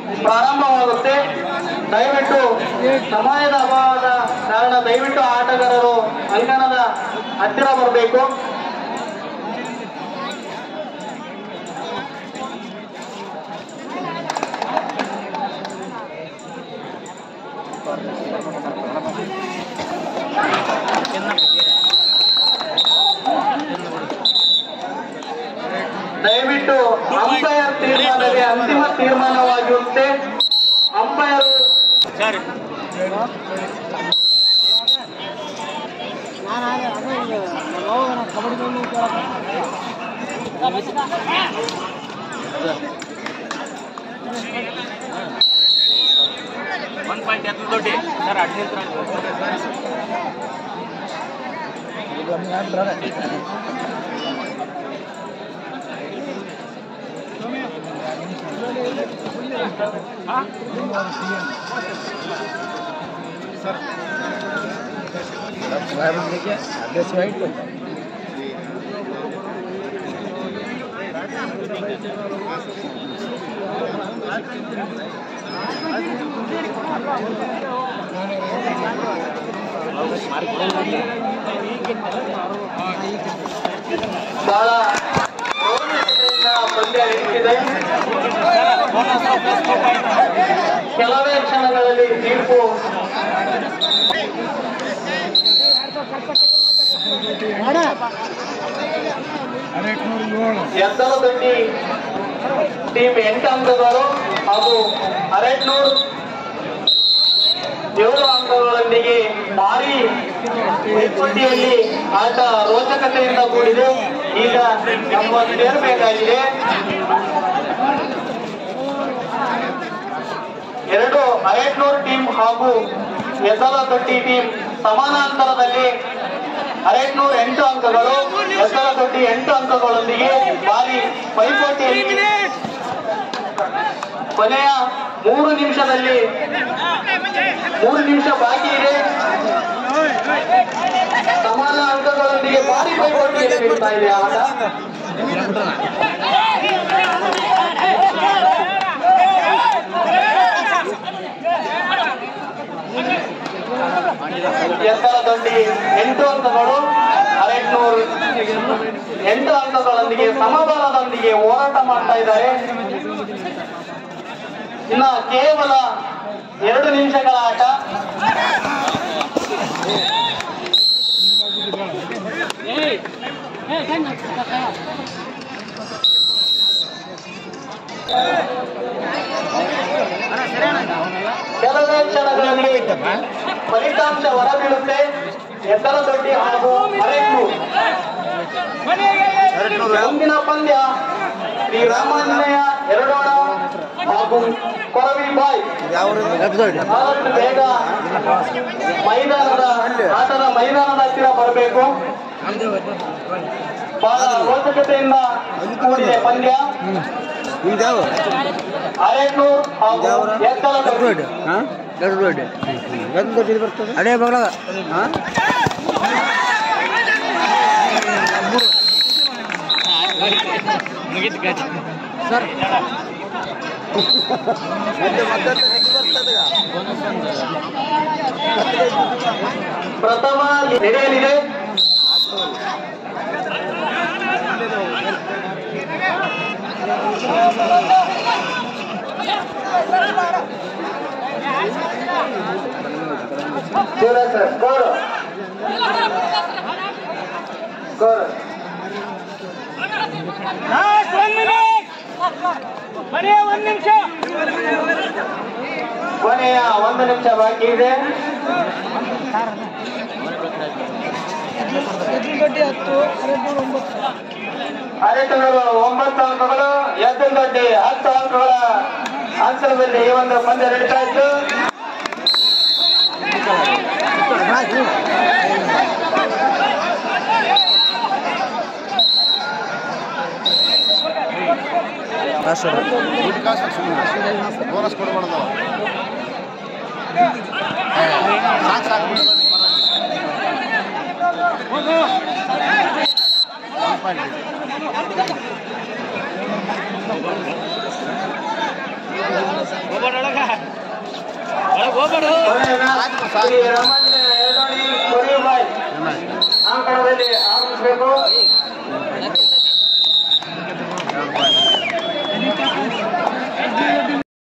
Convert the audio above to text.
ಪ್ರಾರಂಭವಾಗುತ್ತೆ ದಯವಿಟ್ಟು ಸಮಯದ ಅಭಾವದ ಕಾರಣ ದಯವಿಟ್ಟು ಆಟಗಾರರು ಅಂಗಣದ ಹತ್ತಿರ ಬರಬೇಕು ದಯವಿಟ್ಟು ಅಂಪೈರ್ ತೀರ್ಮಾನವೇ ಅಂತಿಮ ತೀರ್ಮಾನವಾಗಿರುತ್ತೆ ಅಂಪೈರ್ ಒನ್ ಪಾಯಿಂಟ್ ಎತ್ತು ದೊಡ್ಡಿ ಸರ್ ಅಡ್ಡಿ ಬಹಳ ರೋಮಾಂಚನದಿಂದ ಪಂದ್ಯ ನಡೀತಿದೆ ಕೆಲವೇ ಕ್ಷಣಗಳಲ್ಲಿ ತೀರ್ಪು ಎತ್ತರದೊಡ್ಡಿ ಟೀಮ್ ಎಂಟು ಅಂಕಗಳು ಹಾಗೂ ಅರೆಟ್ನೂರು ಏಳು ಅಂಕಗಳೊಂದಿಗೆ ಭಾರಿ ಪೈಪೋಟಿಯಲ್ಲಿ ಆಟ ರೋಚಕತೆಯಿಂದ ಕೂಡಿದೆ ಈಗ ನಮ್ಮ ಸೇರಬೇಕಾಗಿದೆ ಎರಡು ಅರೆಟ್ನೂರು ಟೀಮ್ ಹಾಗೂ ಎಸಲದೊಡ್ಡಿ ಟೀಮ್ ಸಮಾನಾಂತರದಲ್ಲಿ ಅರೆಟ್ನೂರು ಎಂಟು ಅಂಕಗಳು ಎಸಲದೊಡ್ಡಿ ಎಂಟು ಅಂಕಗಳೊಂದಿಗೆ ಭಾರಿ ಪೈಪೋಟಿಯಲ್ಲಿ ಕೊನೆಯ ಮೂರು ನಿಮಿಷದಲ್ಲಿ ಮೂರು ನಿಮಿಷ ಬಾಕಿ ಇದೆ ಸಮಾನ ಅಂಕಗಳೊಂದಿಗೆ ಭಾರಿ ಪೈಪೋಟಿಯಲ್ಲಿ ನಡೀತಾ ಇದೆ ಆಟ ಎತ್ತರದೊಡ್ಡಿ ಎಂಟು ಅಂಕಗಳು ಅರೆಟ್ನೂರು ಎಂಟು ಅಂಕಗಳೊಂದಿಗೆ ಸಮಬಲದೊಂದಿಗೆ ಹೋರಾಟ ಮಾಡ್ತಾ ಇದ್ದಾರೆ ಇನ್ನ ಕೇವಲ ಎರಡು ನಿಮಿಷಗಳ ಆಟ ಕೆಲವೇ ಕ್ಷಣಗಳಲ್ಲಿ ಫಲಿತಾಂಶ ಹೊರಬೀಳುತ್ತೆ ಎತ್ತರದೊಡ್ಡಿ ಹಾಗೂ ಅರೆಟ್ನೂರು ಮುಂದಿನ ಪಂದ್ಯ ಶ್ರೀರಾಮಾಂಜನೇಯ ಎರಡೋಣ ಹಾಗೂ ಕೊರವಿ ಬಾಯ್ ಆದಷ್ಟು ಬೇಗ ಮೈದಾನದ ಆಟದ ಮೈದಾನದ ಹತ್ತಿರ ಬರಬೇಕು ಬಹಳ ರೋಚಕತೆಯಿಂದ ಕೂಡಿದೆ ಪಂದ್ಯ ಅರೆಟ್ನೂರ್ ಹಾಗೂ ಎತ್ತರದೊಡ್ಡಿ ಅಡೇ ಬಗ್ಲಾಗ ಮುಗಿತು ಗಾಡಿ ಪ್ರಥಮ ನಡೆಯಲಿದೆ ಶಿವರಾಜ್ ಸರ್ ಸ್ಕೋರ್ ಸ್ಕೋರ್ ಒಂದ್ ನಿಮಿಷ ಕೊನೆಯ ಒಂದು ನಿಮಿಷ ಬಾಕಿ ಇದೆ ಅರೆಟಗಳು ಒಂಬತ್ತು ಅಂಕಗಳು ಎದ್ದು ದೊಡ್ಡಿ ಹತ್ತು ಅಂಕಗಳ ಅಂತರದಲ್ಲಿ ಈ ಒಂದು ಪಂದ್ಯ ನಡೀತಾ ಇತ್ತು ಬೋನಸ್ ಕೊಡಬಾರ್ದು ಸಾಕು ಸಾಕು ಕೊನೆಯನ್ನ ಶ್ರೀ ರಾಮಾಂಜನೇಯ ಎರಡೋಣಿ ಕೊರಿಯಬಾಯಿ ಅಂಕಣದಲ್ಲಿ ಆಗಮಿಸಬೇಕು